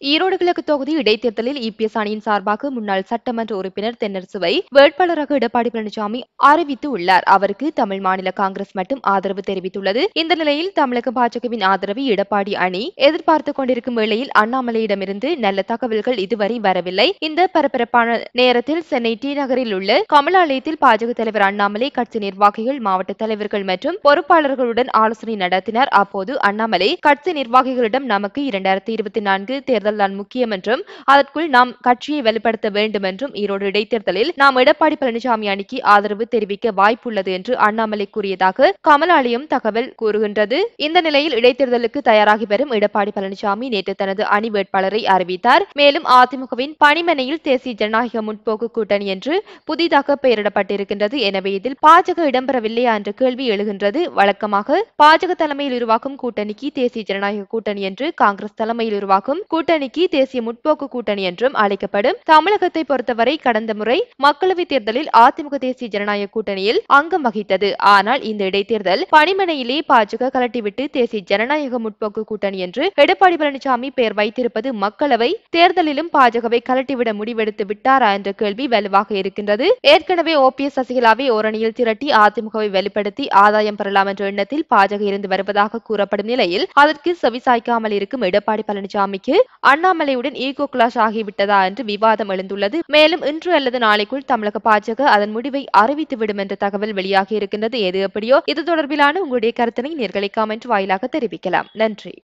ஈரோடு கிழக்கு தொகுதி இடைத்தேர்தலில் இபிஎஸ் அணியின் சார்பாக முன்னாள் சட்டமன்ற உறுப்பினர் தென்னரசுவை வேட்பாளராக எடப்பாடி பழனிசாமி அறிவித்து உள்ளார் அவருக்கு தமிழ் மாநில காங்கிரஸ் மட்டும் ஆதரவு தெரிவித்துள்ளது இந்த நிலையில் தமிழக பாஜகவின் ஆதரவை எடப்பாடி அணி எதிர்பார்த்துக் கொண்டிருக்கும் வேளையில் அண்ணாமலையிடமிருந்து நல்ல தகவல்கள் இதுவரை வரவில்லை இந்த பரபரப்பான நேரத்தில் சென்னை டி நகரில் உள்ள கமலாலயத்தில் பாஜக தலைவர் அண்ணாமலை கட்சி நிர்வாகிகள் மாவட்ட தலைவர்கள் மற்றும் பொறுப்பாளர்களுடன் ஆலோசனை நடத்தினார் அப்போது அண்ணாமலை கட்சி நிர்வாகிகளிடம் நமக்கு இரண்டாயிரத்தி இருபத்தி நான்கு தேர்தல் தான் முக்கியம் என்றும் அதற்குள் நாம் கட்சியை வலுப்படுத்த வேண்டும் என்றும் ஈரோடு இடைத்தேர்தலில் நாம் எடப்பாடி பழனிசாமி அணிக்கு ஆதரவு தெரிவிக்க வாய்ப்புள்ளது என்று அண்ணாமலை கூறியதாக கமலாலயம் தகவல் கூறுகின்றது இந்த நிலையில் இடைத்தேர்தலுக்கு தயாராகி வரும் எடப்பாடி பழனிசாமி நேற்று தனது அணி வேட்பாளரை அறிவித்தார் மேலும் அதிமுகவின் பணிமனையில் தேசிய ஜனநாயக முற்போக்கு கூட்டணி என்று புதிதாக பெயரிடப்பட்டிருக்கின்றது எனவே இதில் பாஜக இடம்பெறவில்லையா என்ற கேள்வி எழுகின்றது வழக்கமாக பாஜக தலைமையில் உருவாக்கும் கூட்டணிக்கு தேசிய ஜனநாயக கூட்டணி என்று காங்கிரஸ் தலைமையில் உருவாக்கும் கூட்டணிக்கு தேசிய முற்போக்கு கூட்டணி என்றும் அழைக்கப்படும் தமிழகத்தை பொறுத்தவரை கடந்த முறை மக்களவைத் தேர்தலில் அதிமுக தேசிய ஜனநாயக கூட்டணியில் அங்கம் வகித்தது ஆனால் இந்த இடைத்தேர்தல் பணிமனையிலே பாஜக கலட்டிவிட்டு தேசிய ஜனநாயக முற்போக்கு கூட்டணி என்று எடப்பாடி பழனிசாமி பெயர் வைத்திருப்பது மக்களவை தேர்தலிலும் பாஜகவை கலட்டிவிட முடிவெடுத்து விட்டாரா என்ற கேள்வி வலுவாக இருக்கின்றது ஏற்கனவே ஓபிஎஸ் சசிகலாவை ஓரணியில் திரட்டி அதிமுகவை வெளிப்படுத்தி ஆதாயம் பெறலாம் என்ற எண்ணத்தில் பாஜக இருந்து வருவதாக கூறப்படும் நிலையில் அதற்கு செவிசாய்க்காமல் இருக்கும் எடப்பாடி பழனிசாமிக்கு அண்ணாமலையுடன் ஈகோ கிளாஷ் ஆகிவிட்டதா என்று விவாதம் எழுந்துள்ளது மேலும் இன்று அல்லது நாளைக்குள் தமிழக பாஜக அதன் முடிவை அறிவித்துவிடும் என்ற தகவல் வெளியாகி இருக்கின்றது எது எப்படியோ இது தொடர்பிலான உங்களுடைய கருத்தினை நேர்களை காமெண்ட் வாயிலாக தெரிவிக்கலாம் நன்றி